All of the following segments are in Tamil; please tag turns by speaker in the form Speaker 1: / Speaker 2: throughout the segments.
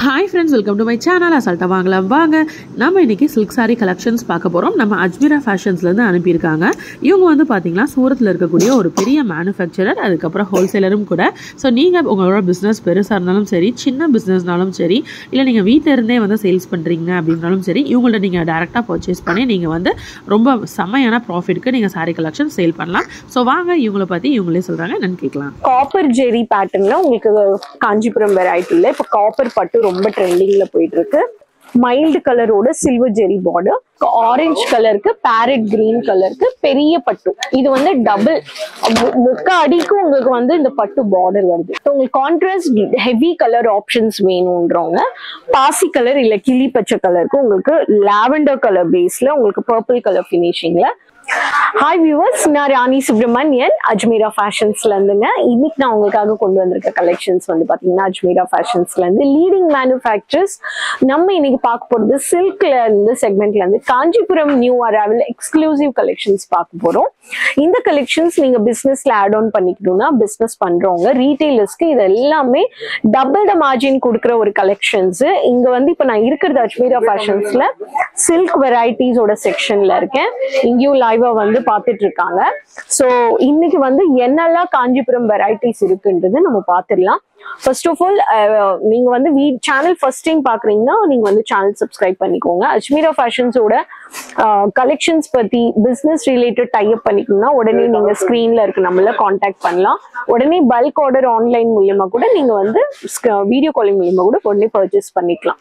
Speaker 1: hi friends welcome to my channel அசால்ட்டாக வாங்கலாம் வாங்க நம்ம இன்னைக்கு சில்க் saree கலெக்ஷன்ஸ் பார்க்க போகிறோம் நம்ம அஜ்மீரா ஃபேஷன்ஸ்லேருந்து அனுப்பியிருக்காங்க இவங்க வந்து பார்த்தீங்கன்னா சூரத்தில் இருக்கக்கூடிய ஒரு பெரிய மேனுஃபேக்சரர் அதுக்கப்புறம் ஹோல்சேலரும் கூட ஸோ நீங்கள் உங்களோட பிஸ்னஸ் பெருசாக இருந்தாலும் சரி சின்ன பிஸ்னஸ்னாலும் சரி இல்லை நீங்கள் வீட்டில் இருந்தே வந்து சேல்ஸ் பண்ணுறீங்க அப்படின்னாலும் சரி இவங்கள்ட்ட நீங்கள் டேரெக்டாக பர்ச்சேஸ் பண்ணி நீங்கள் வந்து ரொம்ப செம்மையான ப்ராஃபிட்க்கு நீங்கள் saree கலெக்ஷன் சேல் பண்ணலாம் ஸோ வாங்க இவங்களை பற்றி இவங்களே சொல்கிறாங்க என்னன்னு கேட்கலாம்
Speaker 2: காப்பர் ஜெரி பேட்டர்ன்ல உங்களுக்கு காஞ்சிபுரம் வெரைட்டில இப்ப காப்பர் பட்டு ரொம்ப ட்ரெண்டிங்ல போயிட்டு இருக்கு மைல்டு கலரோட சில்வர் ஜெரி பார்டர் ஆரஞ்சு கலருக்கு பேரட் கிரீன் கலருக்கு பெரிய பட்டு இது வந்து டபுள் முக்க அடிக்கும் உங்களுக்கு வந்து இந்த பட்டு பார்டர் வருது So, உங்களுக்கு கான்ட்ராஸ்ட் ஹெவி கலர் ஆப்ஷன்ஸ் வேணும்ன்றவங்க பாசி கலர் இல்ல கிளி பச்சை கலருக்கு உங்களுக்கு லாவெண்டர் கலர் பேஸ்ல உங்களுக்கு பர்பிள் கலர் ஃபினிஷிங்ல ஹாய் வியூவர்ஸ் நான் ராணி சுப்ரமணியன் அஜ்மீரா ஃபேஷன்ஸ்ல இருந்துங்க இன்னைக்கு நான் உங்களுக்காக கொண்டு வந்திருக்க கலெக்ஷன்ஸ் வந்து பாத்தீங்கன்னா அஜ்மீரா ஃபேஷன்ஸ்ல இருந்து லீடிங் மேனுஃபேக்சர்ஸ் நம்ம இன்னைக்கு பார்க்க போறது சில்க்ல இருந்து செக்மெண்ட்ல இருந்து Kanchipuram new arrival exclusive collections பார்க்க போறோம் இந்த கலெக்ஷன்ஸ் நீங்க பிசினஸ்ல ஆட் ஆன் பண்ணிக்கணும்னா பிசினஸ் பண்றவங்க ரீட்டைலர்ஸ்க்கு இது எல்லாமே டபுள் த மார்ஜின் கொடுக்குற ஒரு கலெக்ஷன்ஸ் இங்க வந்து இப்ப நான் இருக்கிறது அஜ்மீரா ஃபேஷன்ஸ்ல சில்க் வெரைட்டிஸோட செக்ஷன்ல இருக்கேன் இங்கேயும் லைவா வந்து பார்த்துட்டு இருக்காங்க ஸோ இன்னைக்கு வந்து என்னெல்லாம் காஞ்சிபுரம் வெரைட்டிஸ் இருக்குன்றது நம்ம பார்த்துடலாம் ஃபர்ஸ்ட் ஆஃப் ஆல் நீங்க வந்து வீ சேனல் ஃபர்ஸ்ட் டைம் பாக்குறீங்கன்னா நீங்க வந்து சேனல் சப்ஸ்கிரைப் பண்ணிக்கோங்க அஜ்மீரா ஃபேஷன்ஸோட கலெக்ஷன்ஸ் பத்தி பிசினஸ் ரிலேட்டட் டைப் பண்ணிக்கணும்னா உடனே நீங்க ஸ்கிரீன்ல இருக்கு நம்மள காண்டாக்ட் பண்ணலாம் உடனே பல்க் ஆர்டர் ஆன்லைன் மூலியமா கூட நீங்க வந்து வீடியோ காலிங் மூலியமா கூட உடனே பர்ச்சேஸ் பண்ணிக்கலாம்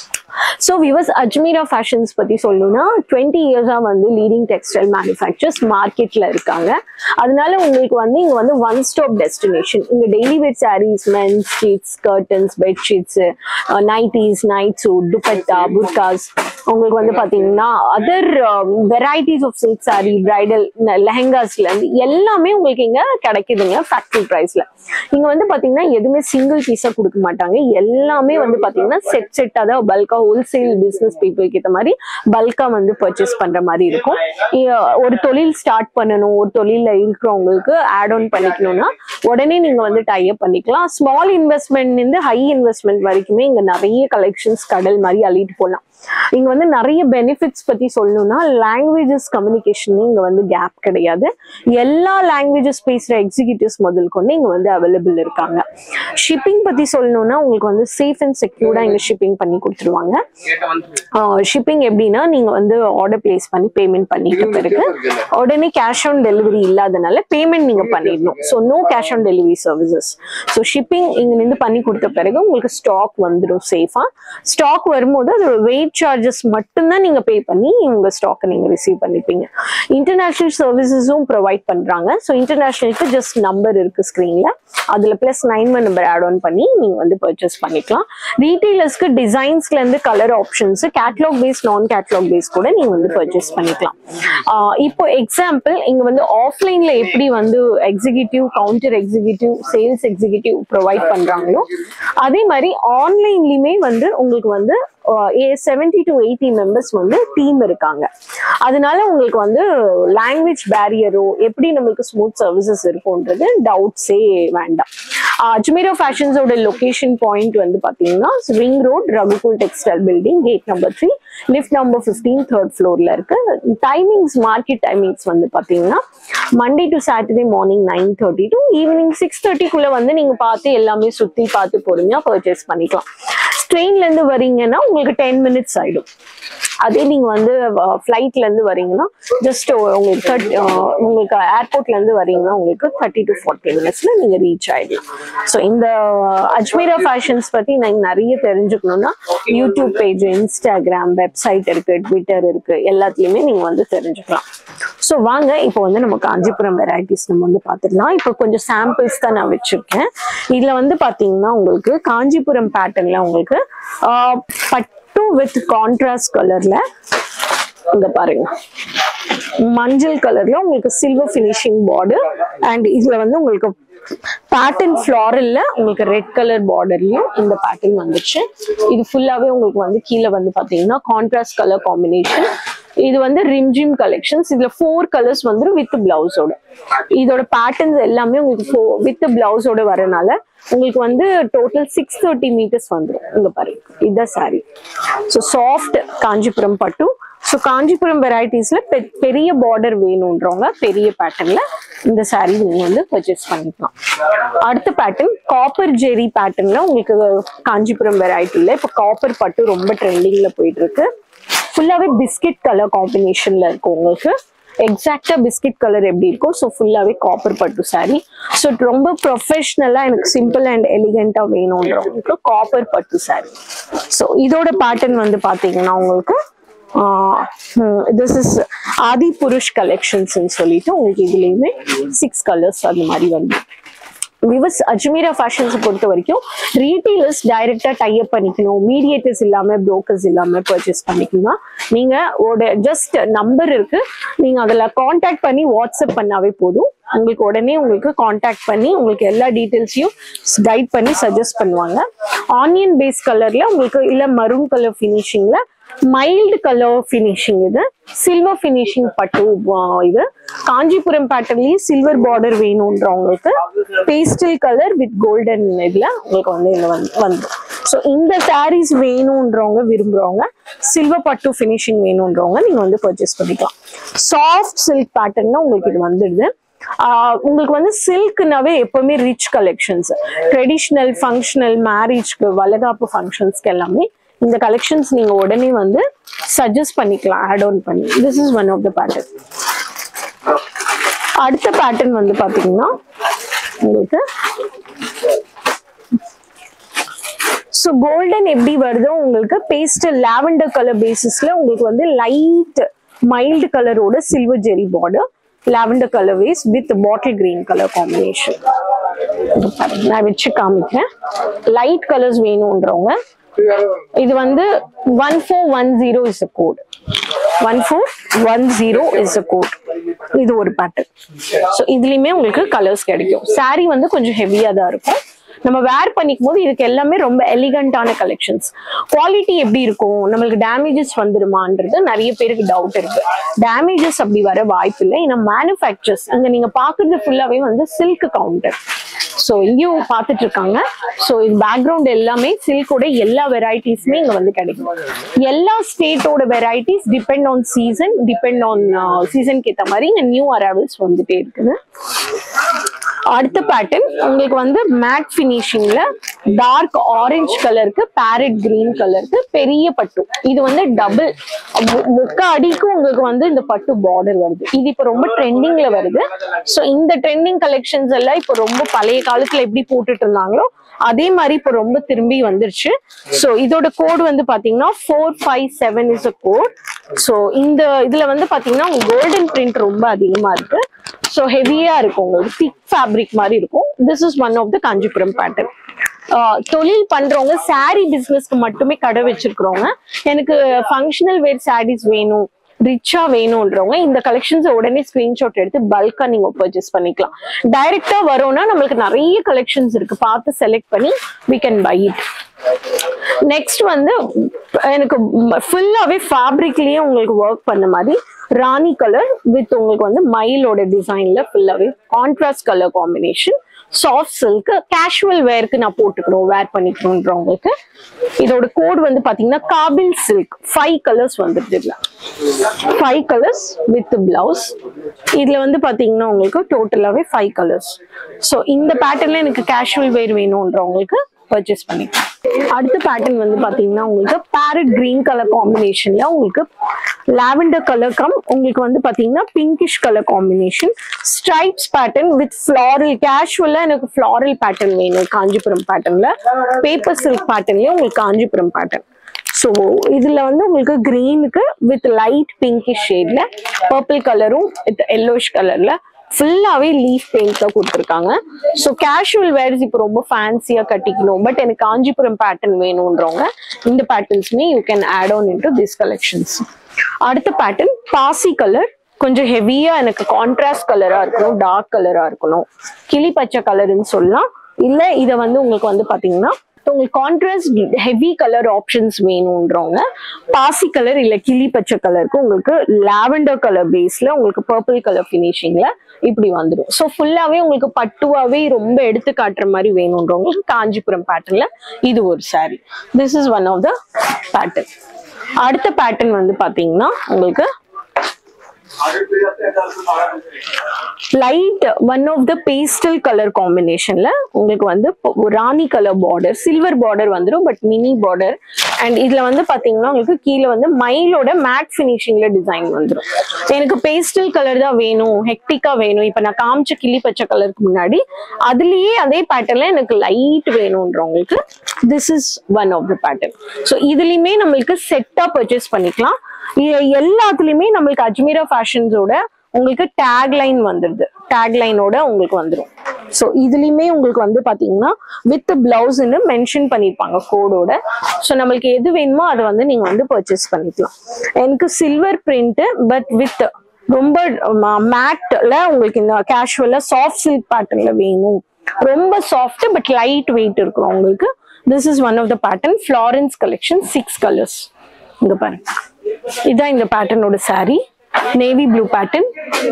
Speaker 2: ஸோ விவஸ் அஜ்மீரா ஃபேஷன்ஸ் பற்றி சொல்லணும்னா டுவெண்ட்டி இயர்ஸாக வந்து லீடிங் டெக்ஸ்டைல் மேனுஃபேக்சர்ஸ் மார்க்கெட்டில் இருக்காங்க அதனால உங்களுக்கு வந்து இங்கே வந்து ஒன் ஸ்டாப் டெஸ்டினேஷன் இங்கே daily wear sarees men's sheets curtains bedsheets nighties night suit dupatta burqas உங்களுக்கு வந்து பார்த்தீங்கன்னா other varieties of silk saree bridal லெஹங்காஸ்லேருந்து எல்லாமே உங்களுக்கு இங்கே கிடைக்குதுங்க ஃபேக்ட்ரி ப்ரைஸில் இங்கே வந்து பார்த்தீங்கன்னா எதுவுமே சிங்கிள் பீஸாக கொடுக்க மாட்டாங்க எல்லாமே வந்து பார்த்தீங்கன்னா செட் செட்டாக தான் பல்காக ஹோல்சேல் பிஸ்னஸ் பீப்புளுக்கு ஏற்ற மாதிரி பல்காக வந்து பர்ச்சேஸ் பண்ணுற மாதிரி இருக்கும் இ- ஒரு தொழில் ஸ்டார்ட் பண்ணணும் ஒரு தொழிலில் இருக்கிறவங்களுக்கு ஆட் ஆன் பண்ணிக்கணும்னா உடனே நீங்கள் வந்து டைப் பண்ணிக்கலாம் ஸ்மால் இன்வெஸ்ட்மெண்ட்லேருந்து ஹை இன்வெஸ்ட்மெண்ட் வரைக்குமே இங்கே நிறைய கலெக்ஷன்ஸ் கடல் மாதிரி அள்ளிட்டு போகலாம் இங்க வந்து நிறைய பெனிஃபிட்ஸ் பத்தி சொல்லணும்னா லாங்குவேஜஸ் கம்யூனிகேஷன் இங்க வந்து கேப் கிடையாது எல்லா லாங்குவேஜஸ் பேசுற எக்ஸிகியூட்டிவ்ஸ் முதல் கொண்டு இங்க வந்து அவைலபிள் இருக்காங்க ஷிப்பிங் பத்தி சொல்லணும்னா உங்களுக்கு வந்து சேஃப் அண்ட் செக்யூர்டா இங்க ஷிப்பிங் பண்ணி கொடுத்துருவாங்க ஷிப்பிங் எப்படின்னா நீங்க வந்து ஆர்டர் பிளேஸ் பண்ணி பேமெண்ட் பண்ணிட்ட பிறகு உடனே கேஷ் ஆன் டெலிவரி இல்லாதனால பேமெண்ட் நீங்க பண்ணிடணும் so no cash on delivery services so shipping இங்க இருந்து பண்ணி கொடுத்த பிறகு உங்களுக்கு ஸ்டாக் வந்துடும் சேஃபா ஸ்டாக் வரும்போது அதோட வெயிட் சார்ஜஸ் மட்டும்தான் நீங்க பே பண்ணி உங்க ஸ்டாக்கை நீங்க ரிசீவ் பண்ணிப்பீங்க இன்டர்நேஷனல் சர்வீசஸும் ப்ரொவைட் பண்றாங்க ஸோ இன்டர்நேஷனலுக்கு ஜஸ்ட் நம்பர் இருக்கு ஸ்க்ரீன்ல அதுல plus nine one number add on பண்ணி நீங்க வந்து பர்ச்சேஸ் பண்ணிக்கலாம் ரீட்டைலர்ஸ்க்கு டிசைன்ஸ்ல இருந்து கலர் ஆப்ஷன்ஸ் கேட்லாக் பேஸ் நான் கேட்லாக் பேஸ் கூட நீங்க வந்து பர்ச்சேஸ் பண்ணிக்கலாம் ஆஹ் இப்போ எக்ஸாம்பிள் இங்க வந்து ஆஃப்லைன்ல எப்படி வந்து executive counter executive sales executive provide பண்றாங்களோ அதே மாதிரி ஆன்லைன்லயுமே வந்து உங்களுக்கு வந்து செவன்டி டு எயிட்டி மெம்பர்ஸ் வந்து டீம் இருக்காங்க அதனால உங்களுக்கு வந்து லாங்குவேஜ் பேரியரோ எப்படி நம்மளுக்கு ஸ்மூத் சர்வீசஸ் இருக்கும்ன்றது டவுட்ஸே வேண்டாம் அஜ்மீரா ஃபேஷன்ஸோட லொகேஷன் பாயிண்ட் வந்து பாத்தீங்கன்னா ring road Raghukul textile building gate number three lift number fifteen third ஃப்ளோர்ல இருக்கு டைமிங்ஸ் மார்க்கெட் டைமிங்ஸ் வந்து பாத்தீங்கன்னா Monday to Saturday morning nine thirty to evening six தேர்ட்டிக்குள்ள வந்து நீங்க பார்த்து எல்லாமே சுத்தி பார்த்து பொறுமையா பர்ச்சேஸ் பண்ணிக்கலாம் ட்ரெயின்ல இருந்து வரீங்கன்னா உங்களுக்கு டென் மினிட்ஸ் ஆயிடும் அதே நீங்க வந்து ஃப்ளைட்ல இருந்து வரீங்கன்னா ஜஸ்ட் உங்களுக்கு thirty, அஹ், உங்களுக்கு ஏர்போர்ட்ல இருந்து வரீங்கன்னா உங்களுக்கு தேர்ட்டி டு ஃபார்ட்டி மினிட்ஸ்ல நீங்க ரீச் ஆயிடலாம் ஸோ இந்த அஜ்மீரா ஃபேஷன்ஸ் பத்தி நீங்க நிறைய தெரிஞ்சுக்கணும்னா யூடியூப் பேஜ் இன்ஸ்டாகிராம் வெப்சைட் இருக்கு ட்விட்டர் இருக்கு எல்லாத்துலயுமே நீங்க வந்து தெரிஞ்சுக்கலாம் ஸோ வாங்க இப்போ வந்து நம்ம காஞ்சிபுரம் வெரைட்டிஸ் நம்ம வந்து பார்த்துடலாம் இப்போ கொஞ்சம் சாம்பிள்ஸ் தான் நான் வச்சிருக்கேன் இதுல வந்து பாத்தீங்கன்னா உங்களுக்கு காஞ்சிபுரம் பேட்டர்ன்ல உங்களுக்கு ஆஹ், பட்டு வித் கான்ட்ராஸ்ட் கலர்ல இங்க பாருங்க மஞ்சள் கலர்ல உங்களுக்கு சில்வர் ஃபினிஷிங் பார்டர் அண்ட் இதுல வந்து உங்களுக்கு பேட்டர்ன் ஃப்ளாரல்ல உங்களுக்கு ரெட் கலர் பார்டர்லயும் இந்த பேட்டர்ன் வந்துச்சு இது ஃபுல்லாவே உங்களுக்கு வந்து கீழே வந்து பாத்தீங்கன்னா கான்ட்ராஸ்ட் கலர் காம்பினேஷன் இது வந்து ரிம்ஜிம் கலெக்ஷன்ஸ் இதுல ஃபோர் கலர்ஸ் வந்துடும் வித் பிளவுஸோட இதோட பேட்டர்ன்ஸ் எல்லாமே உங்களுக்கு வித் பிளவுஸோட வரனால உங்களுக்கு வந்து டோட்டல் சிக்ஸ் தேர்ட்டி மீட்டர்ஸ் வந்துடும் இங்க பாருங்க இதுதான் சாரி ஸோ சாஃப்ட் காஞ்சிபுரம் பட்டு ஸோ காஞ்சிபுரம் வெரைட்டிஸ்ல பெரிய பார்டர் வேணுன்றவங்க பெரிய பேட்டர்ன்ல இந்த saree நீங்க வந்து பர்ச்சேஸ் பண்ணிக்கலாம் அடுத்த பேட்டர்ன் காப்பர் ஜெரி பேட்டர்ன்ல உங்களுக்கு காஞ்சிபுரம் வெரைட்டில இப்போ காப்பர் பட்டு ரொம்ப ட்ரெண்டிங்ல போயிட்டு இருக்கு ஃபுல்லாவே பிஸ்கட் கலர் காம்பினேஷன்ல இருக்கும் உங்களுக்கு எக்ஸாக்டா பிஸ்கட் கலர் எப்படி இருக்கும் ஸோ ஃபுல்லாவே காப்பர் பட்டு saree ஸோ ரொம்ப ப்ரொஃபஷ்னலா எனக்கு சிம்பிள் அண்ட் எலிகண்டா வேணுன்றவங்களுக்கு காப்பர் பட்டு saree ஸோ இதோட பேட்டர்ன் வந்து பாத்தீங்கன்னா உங்களுக்கு this is Adipurush collections சொல்லிட்டு உங்களுக்கு இதுலயுமே சிக்ஸ் கலர்ஸ் அந்த மாதிரி வந்து விவஸ் அஜ்மீரா ஃபேஷன்ஸ் பொறுத்த வரைக்கும் ரீட்டெயிலர்ஸ் டைரக்டா டைப் பண்ணிக்கணும் மீடியேட்டர்ஸ் இல்லாம புரோக்கர்ஸ் இல்லாம பர்ச்சேஸ் பண்ணிக்கலாம் நீங்க ஒரு ஜஸ்ட் நம்பர் இருக்கு நீங்க அதுல காண்டாக்ட் பண்ணி வாட்ஸ்அப் பண்ணாவே போதும் உங்களுக்கு உடனே உங்களுக்கு காண்டாக்ட் பண்ணி உங்களுக்கு எல்லா டீட்டெயில்ஸையும் கைட் பண்ணி சஜஸ்ட் பண்ணுவாங்க ஆனியன் பேஸ் கலர்ல உங்களுக்கு இல்ல மரூன் கலர் ஃபினிஷிங்ல மைல்டு கலர் ஃபினிஷிங் இது சில்வர் ஃபினிஷிங் பட்டு ஆ, இது காஞ்சிபுரம் பேட்டர்லயே சில்வர் பார்டர் வேணும்ன்றவங்களுக்கு பேஸ்டல் கலர் வித் கோல்டன் இதுல உங்களுக்கு வந்து இதுல வந்து வந்துடும் ஸோ இந்த சாரீஸ் வேணும்ன்றவங்க விரும்புறவங்க சில்வர் பட்டு ஃபினிஷிங் வேணும்ன்றவங்க நீங்க வந்து பர்ச்சேஸ் பண்ணிக்கலாம் சாஃப்ட் சில்க் பேட்டர்ன்ல உங்களுக்கு இது வந்துடுது ஆஹ் உங்களுக்கு வந்து சில்க்னாவே எப்பவுமே ரிச் கலெக்ஷன்ஸ் ட்ரெடிஷ்னல் ஃபங்க்ஷனல் மேரேஜ்க்கு வளகாப்பு ஃபங்க்ஷன்ஸ்க்கு எல்லாமே இந்த கலெக்ஷன்ஸ் நீங்க உடனே வந்து சஜஸ்ட் பண்ணிக்கலாம் ஆட் ஆன் பண்ணி this is one of the pattern அடுத்த பேட்டர்ன் வந்து பாத்தீங்கன்னா உங்களுக்கு ஸோ கோல்டன் எப்படி வருதோ உங்களுக்கு பேஸ்டல் லாவெண்டர் கலர் பேசிஸ்ல உங்களுக்கு வந்து லைட் மைல்டு கலரோட silver zari border lavender colour வேஸ் with bottle green colour combination நான் வச்சு காமிக்கிறேன் லைட் கலர்ஸ் வேணும்ன்றவங்க இது வந்து one four one zero is a code one four one zero is a code இது ஒரு பேட்டர்ன் ஸோ இதுலயுமே உங்களுக்கு கலர்ஸ் கிடைக்கும் saree வந்து கொஞ்சம் ஹெவியா தான் இருக்கும் நம்ம வேர் பண்ணிக்கும் போது இதுக்கு எல்லாமே ரொம்ப எலிகண்டான கலெக்ஷன்ஸ் குவாலிட்டி எப்படி இருக்கும் நம்மளுக்கு டேமேஜஸ் வந்துருமான்றது நிறைய பேருக்கு டவுட் இருக்கு டேமேஜஸ் அப்படி வர வாய்ப்பு இல்லை ஏன்னா மேனுஃபேக்சர்ஸ் இங்க நீங்க பாக்குறது ஃபுல்லாவே வந்து சில்க் கவுண்டர் ஸோ இங்கேயும் பார்த்துட்டு இருக்காங்க ஸோ இது பேக்ரவுண்ட் எல்லாமே சில்கோட எல்லா வெரைட்டிஸுமே இங்க வந்து கிடைக்கும் எல்லா ஸ்டேட்டோட varieties depend on season depend on சீசனுக்கு ஏற்ற மாதிரி இங்க நியூ அரைவல்ஸ் வந்துட்டே இருக்குது அடுத்த பேட்டர்ன் உங்களுக்கு வந்து மேட் ஃபினிஷிங்ல டார்க் ஆரஞ்சு கலருக்கு பேரட் கிரீன் கலருக்கு பெரிய பட்டு இது வந்து டபுள் முக்க அடிக்கும் உங்களுக்கு வந்து இந்த பட்டு பார்டர் வருது இது இப்போ ரொம்ப ட்ரெண்டிங்ல வருது ஸோ இந்த ட்ரெண்டிங் கலெக்ஷன்ஸ் எல்லாம் இப்போ ரொம்ப பழைய காலத்துல எப்படி போட்டுட்டு இருந்தாங்களோ அதே மாதிரி இப்போ ரொம்ப திரும்பி வந்துருச்சு ஸோ இதோட கோட் வந்து பாத்தீங்கன்னா four five seven is a code so இந்த இதுல வந்து பாத்தீங்கன்னா கோல்டன் பிரிண்ட் ரொம்ப அதிகமா இருக்கு ஸோ ஹெவியா இருக்கும் உங்களுக்கு திக் ஃபேப்ரிக் மாதிரி இருக்கும் this is one of the Kanchipuram pattern தொழில் பண்றவங்க saree பிசினஸ்க்கு மட்டுமே கடை வச்சிருக்கிறவங்க எனக்கு ஃபங்க்ஷனல் வேர் சாரீஸ் வேணும் ரிச்சா வேணும்ன்றவங்க இந்த கலெக்ஷன்ஸ் உடனே ஸ்கிரீன்ஷாட் எடுத்து பல்கா நீங்க பர்ச்சேஸ் பண்ணிக்கலாம் டைரக்டா வரோம்னா நம்மளுக்கு நிறைய கலெக்ஷன்ஸ் இருக்கு பார்த்து செலக்ட் பண்ணி we can buy it next வந்து எனக்கு ஃபுல்லாவே ஃபேப்ரிக்லயே உங்களுக்கு ஒர்க் பண்ண மாதிரி ராணி கலர் வித் உங்களுக்கு வந்து மயிலோட டிசைன்ல ஃபுல்லாவே contrast colour combination soft silk casual வேர்க்கு நான் போட்டுக்கணும் வேர் பண்ணிக்கணுன்றவங்களுக்கு இதோட கோட் வந்து பாத்தீங்கன்னா காபில் சில்க் ஃபைவ் கலர்ஸ் வந்துருது இதுல ஃபைவ் கலர்ஸ் வித் பிளவுஸ் இதுல வந்து பாத்தீங்கன்னா உங்களுக்கு டோட்டலாவே ஃபைவ் கலர்ஸ் ஸோ இந்த பேட்டர்ன்ல எனக்கு கேஷுவல் வேர் வேணும்ன்றவங்களுக்கு பர்ச்சேஸ் பண்ணிக்கலாம் அடுத்த பேட்டர்ன் வந்து பாத்தீங்கன்னா உங்களுக்கு பேரட் கிரீன் கலர் காம்பினேஷன்ல உங்களுக்கு லாவெண்டர் கலர் கம் உங்களுக்கு வந்து பாத்தீங்கன்னா pinkish colour combination stripes pattern with floral கேஷுவலா எனக்கு ஃபிளாரல் பேட்டர்ன் வேணும் காஞ்சிபுரம் பேட்டர்ன்ல பேப்பர் சில்க் பேட்டர்ன்லயே உங்களுக்கு காஞ்சிபுரம் பேட்டர்ன் ஸோ இதுல வந்து உங்களுக்கு கிரீனுக்கு வித் லைட் பிங்கிஷ் ஷேட்ல பர்பிள் கலரும் வித் எல்லோஷ் கலர்ல ஃபுல்லாவே லீஃப் பெயிண்ட்ல கொடுத்துருக்காங்க ஸோ கேஷுவல் வேர்ஸ் இப்போ ரொம்ப ஃபேன்சியா கட்டிக்கணும் பட் எனக்கு காஞ்சிபுரம் பேட்டர்ன் வேணும்ன்றவங்க இந்த பேட்டர்ன்ஸ்மே you can add on into this collections அடுத்த பேட்டர்ன் பாசி கலர் கொஞ்சம் ஹெவியா எனக்கு கான்ட்ராஸ்ட் கலரா இருக்கணும் டார்க் கலரா இருக்கணும் கிளி பச்சை கலர்னு சொல்லலாம் இல்ல இத வந்து உங்களுக்கு வந்து பாத்தீங்கன்னா உங்களுக்கு கான்ட்ராஸ்ட் ஹெவி கலர் ஆப்ஷன்ஸ் வேணும்ன்றவங்க பாசி கலர் இல்ல கிளி பச்சை கலருக்கு உங்களுக்கு லாவெண்டர் கலர் பேஸ்ல உங்களுக்கு பர்பிள் கலர் ஃபினிஷிங்ல இப்படி வந்துடும் ஸோ ஃபுல்லாவே உங்களுக்கு பட்டுவாவே ரொம்ப எடுத்து காட்டுற மாதிரி வேணும்ன்றவங்களுக்கு காஞ்சிபுரம் பேட்டர்ன்ல இது ஒரு saree this is one of the pattern அடுத்த பேட்டர்ன் வந்து பாத்தீங்கன்னா உங்களுக்கு light one of the pastel colour காம்பினேஷன்ல உங்களுக்கு வந்து பொ- ராணி கலர் பார்டர் சில்வர் பார்டர் வந்துடும் பட் மினி பார்டர் அண்ட் இதுல வந்து பாத்தீங்கன்னா உங்களுக்கு கீழே வந்து மயிலோட மேட் ஃபினிஷிங்ல டிசைன் வந்துடும் எனக்கு பேஸ்டல் கலர் தான் வேணும் ஹெக்டிக்கா வேணும் இப்ப நான் காமிச்ச கிளி பச்சை கலருக்கு முன்னாடி அதுலயே அதே பேட்டர்ன்ல எனக்கு லைட் வேணும்ன்றவங்களுக்கு this is one of the pattern so இதுலயுமே நம்மளுக்கு செட்டா பர்ச்சேஸ் பண்ணிக்கலாம் இது எல்லாத்துலயுமே நம்மளுக்கு அஜ்மீரா ஃபேஷன்ஸோட உங்களுக்கு டேக் லைன் வந்துடுது டேக் லைனோட உங்களுக்கு வந்துடும் ஸோ இதுலயுமே உங்களுக்கு வந்து பாத்தீங்கன்னா வித் பிளவுஸ்ன்னு மென்ஷன் பண்ணியிருப்பாங்க கோடோட ஸோ நம்மளுக்கு எது வேணுமோ அதை வந்து நீங்க வந்து பர்ச்சேஸ் பண்ணிக்கலாம் எனக்கு சில்வர் பிரிண்ட் பட் வித் ரொம்ப மேட்ல உங்களுக்கு இந்த கேஷுவலா சாஃப்ட் சில்க் பேட்டர்ன்ல வேணும் ரொம்ப சாஃப்ட் பட் லைட் வெயிட் இருக்கும் உங்களுக்கு this is one of the pattern Florence collection six colours இங்க பாருங்க இதான் இந்த பேட்டர்னோட saree navy blue pattern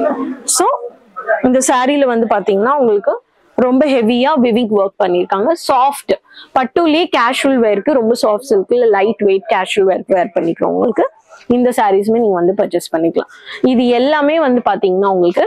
Speaker 2: so இந்த சாரியில வந்து பாத்தீங்கன்னா உங்களுக்கு ரொம்ப ஹெவியா விவிக் ஒர்க் பண்ணியிருக்காங்க சாஃப்ட் பட்டுலேயே கேஷுவல் வேர்க்கு ரொம்ப சாஃப்ட் சில்க் இல்ல லைட் வெயிட் கேஷுவல் வேர்க்கு வேர் பண்ணிக்கிறோம் உங்களுக்கு இந்த சாரீஸுமே நீங்க வந்து பர்ச்சேஸ் பண்ணிக்கலாம் இது எல்லாமே வந்து பாத்தீங்கன்னா உங்களுக்கு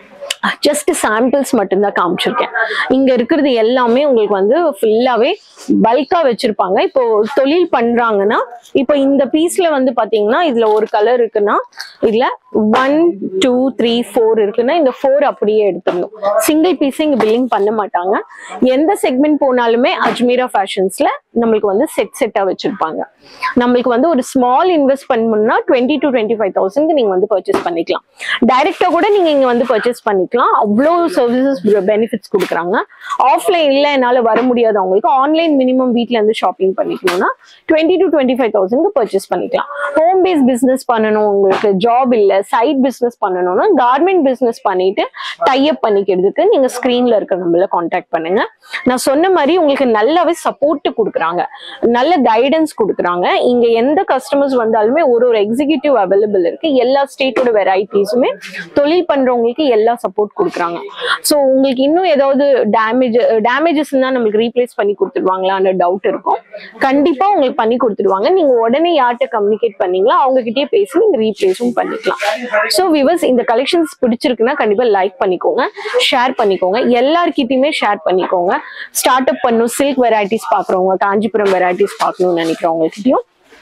Speaker 2: ஜஸ்ட் சாம்பிள்ஸ் மட்டும்தான் காமிச்சிருக்கேன் இங்க இருக்கிறது எல்லாமே உங்களுக்கு வந்து ஃபுல்லாவே பல்கா வச்சிருப்பாங்க இப்போ தொழில் பண்றாங்கன்னா இப்போ இந்த பீஸ்ல வந்து பாத்தீங்கன்னா இதுல ஒரு கலர் இருக்குன்னா இதுல ஒன் டூ த்ரீ ஃபோர் இருக்குன்னா இந்த ஃபோர் அப்படியே எடுத்துடணும் சிங்கிள் பீஸ் இங்க பில்லிங் பண்ண மாட்டாங்க எந்த செக்மெண்ட் போனாலுமே அஜ்மீரா ஃபேஷன்ஸ்ல நம்மளுக்கு வந்து செட் செட்டா வச்சிருப்பாங்க நம்மளுக்கு வந்து ஒரு ஸ்மால் இன்வெஸ்ட் பண்ணணும்னா twenty to twenty five thousand நீங்க வந்து பர்ச்சேஸ் பண்ணிக்கலாம் டைரக்டா கூட நீங்க இங்க வந்து பர்ச்சேஸ் பண்ணிக்கலாம் அவ்வளோ சர்வீசஸ் பெனிஃபிட்ஸ் கொடுக்குறாங்க ஆஃப்லைன் இல்ல என்னால வர முடியாது அவங்களுக்கு ஆன்லைன் மினிமம் வீட்ல இருந்து ஷாப்பிங் பண்ணிக்கணும்னா டுவெண்ட்டி டு டுவெண்ட்டி ஃபைவ் தௌசண்ட்க்கு பர்ச்சேஸ் பண்ணிக்கலாம் ஹோம் பேஸ் பிசினஸ் பண்ணணும் உங்களுக்கு ஜாப் இல்ல சைட் பிசினஸ் பண்ணணும்னா கார்மெண்ட் பிசினஸ் பண்ணிட்டு டைப் பண்ணிக்கிறதுக்கு நீங்க ஸ்கிரீன்ல இருக்க நம்மள காண்டாக்ட் பண்ணுங்க நான் சொன்ன மாதிரி உங்களுக்கு நல்லாவே சப்போர்ட் கொடுக்குறாங்க நல்ல கைடன்ஸ் கொடுக்குறாங்க இங்க எந்த கஸ்டமர்ஸ் வந்தாலுமே ஒரு ஒரு எக்ஸிகியூட்டிவ் அவைலபிள் இருக்கு எல்லா ஸ்டேட்டோட வெரைட்டிஸுமே தொழில் பண்றவங்களுக்கு எல்லா சப்போர்ட் கொடுக்குறாங்க ஸோ உங்களுக்கு இன்னும் ஏதாவது டேமேஜ் டேமேஜஸ் தான் நம்மளுக்கு ரீப்ளேஸ் பண்ணி கொடுத்துருவாங்களான்னு டவுட் இருக்கும் கண்டிப்பா உங்களுக்கு பண்ணி கொடுத்துருவாங்க நீங்க உடனே யார்கிட்ட கம்யூனிகேட் பண்ணீங்களோ அவங்க கிட்டயே பேசி நீங்க ரீப்ளேஸும் பண்ணிக்கலாம் ஸோ விவர்ஸ் இந்த கலெக்ஷன்ஸ் பிடிச்சிருக்குன்னா கண்டிப்பா லைக் பண்ணிக்கோங்க ஷேர் பண்ணிக்கோங்க எல்லார்கிட்டயுமே ஷேர் பண்ணிக்கோங்க ஸ்டார்ட் அப் பண்ணும் சில்க் வெரைட்டிஸ் பாக்குறவங்க காஞ்சிபுரம் வெரைட்டிஸ் பார்க்கணும்னு நினைக்கிறவங்ககிட்டயும்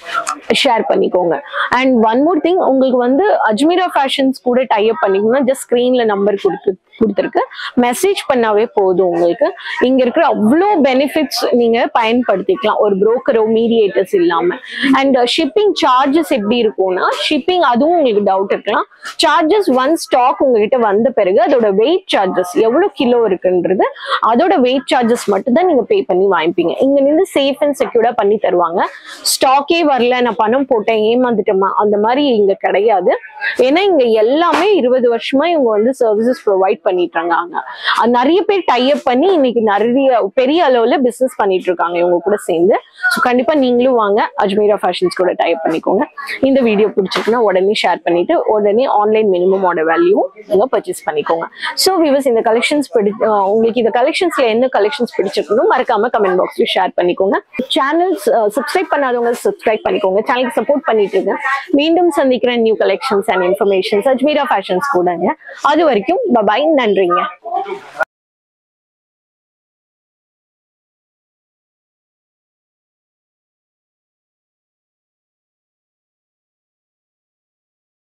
Speaker 2: ஷேர் பண்ணிக்கோங்க அண்ட் ஒன் மோர் திங் உங்களுக்கு வந்து அஜ்மீரா ஃபேஷன்ஸ் கூட டைப் பண்ணிக்கணும்னா ஜஸ்ட் ஸ்க்ரீன்ல நம்பர் கொடுத்து கொடுத்துருக்கு மெசேஜ் பண்ணாவே போதும் உங்களுக்கு இங்க இருக்கிற அவ்வளோ பெனிஃபிட்ஸ் நீங்க பயன்படுத்திக்கலாம் ஒரு புரோக்கரோ மீடியேட்டர்ஸ் இல்லாம அண்ட் ஷிப்பிங் சார்ஜஸ் எப்படி இருக்கும்னா ஷிப்பிங் அதுவும் உங்களுக்கு டவுட் இருக்கலாம் சார்ஜஸ் ஒன் ஸ்டாக் உங்ககிட்ட வந்த பிறகு அதோட வெயிட் சார்ஜஸ் எவ்வளவு கிலோ இருக்குன்றது அதோட வெயிட் சார்ஜஸ் மட்டும் தான் நீங்க பே பண்ணி வாங்கிப்பீங்க இங்க நின்று சேஃப் அண்ட் செக்யூர்டா பண்ணி தருவாங்க ஸ்டாக்கே வரல நான் பணம் போட்டேன் ஏமாந்துட்டேமா அந்த மாதிரி இங்க கிடையாது ஏன்னா இங்க எல்லாமே இருபது வருஷமா இவங்க வந்து சர்வீசஸ் ப்ரொவைட் பண்ணிட்டு இருக்காங்க அது நிறைய பேர் டைப் பண்ணி இன்னைக்கு நிறைய பெரிய அளவுல பிசினஸ் பண்ணிட்டு இருக்காங்க இவங்க கூட சேர்ந்து ஸோ கண்டிப்பா நீங்களும் வாங்க அஜ்மீரா ஃபேஷன்ஸ் கூட டைப் பண்ணிக்கோங்க இந்த வீடியோ பிடிச்சிருக்குன்னா உடனே ஷேர் பண்ணிட்டு உடனே ஆன்லைன் மினிமம் ஆர்டர் வேல்யூ நீங்க பர்ச்சேஸ் பண்ணிக்கோங்க ஸோ விவஸ் இந்த கலெக்ஷன்ஸ் பிடி அஹ் உங்களுக்கு இந்த கலெக்ஷன்ஸ்ல என்ன கலெக்ஷன்ஸ் பிடிச்சிருக்கணும் மறக்காம கமெண்ட் பாக்ஸ்ல ஷேர் பண்ணிக்கோங்க சேனல்ஸ் சப்ஸ்கிரைப் பண்ணாதவங்க சப்ஸ்கிரைப் பண்ணிக்கோங்க சேனலுக்கு சப்போர்ட் பண்ணிட்டு இருங்க மீண்டும் சந்திக்கிறேன் new collections and informations Ajmeera fashions கூடங்க அது வரைக்கும் பபாய் நன்றிங்க